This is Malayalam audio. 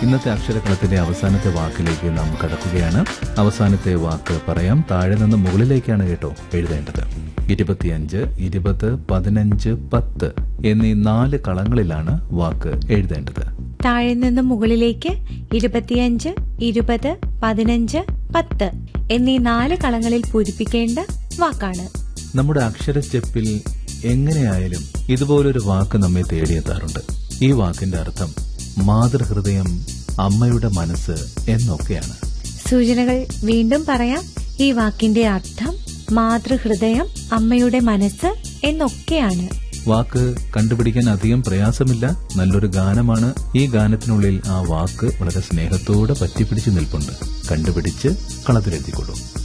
ഇന്നത്തെ അക്ഷരക്കളത്തിന്റെ അവസാനത്തെ വാക്കിലേക്ക് നാം കടക്കുകയാണ് അവസാനത്തെ വാക്ക് പറയാം താഴെ നിന്ന് മുകളിലേക്കാണ് കേട്ടോ എഴുതേണ്ടത് ഇരുപത്തിയഞ്ച് ഇരുപത് പതിനഞ്ച് പത്ത് എന്നീ നാല് കളങ്ങളിലാണ് വാക്ക് എഴുതേണ്ടത് താഴെ നിന്ന് മുകളിലേക്ക് ഇരുപത്തിയഞ്ച് ഇരുപത് പതിനഞ്ച് പത്ത് എന്നീ നാല് കളങ്ങളിൽ പൂരിപ്പിക്കേണ്ട വാക്കാണ് നമ്മുടെ അക്ഷരച്ചെപ്പിൽ എങ്ങനെയായാലും ഇതുപോലൊരു വാക്ക് നമ്മെ തേടിയെത്താറുണ്ട് ഈ വാക്കിന്റെ അർത്ഥം മാതൃഹൃദയം അമ്മയുടെ മനസ്സ് എന്നൊക്കെയാണ് സൂചനകൾ വീണ്ടും പറയാം ഈ വാക്കിന്റെ അർത്ഥം മാതൃഹൃദയം അമ്മയുടെ മനസ്സ് എന്നൊക്കെയാണ് വാക്ക് കണ്ടുപിടിക്കാൻ അധികം പ്രയാസമില്ല നല്ലൊരു ഗാനമാണ് ഈ ഗാനത്തിനുള്ളിൽ ആ വാക്ക് വളരെ സ്നേഹത്തോടെ പറ്റിപ്പിടിച്ച് നിൽപ്പുണ്ട് കണ്ടുപിടിച്ച് കളത്തിലെത്തിക്കൊള്ളൂ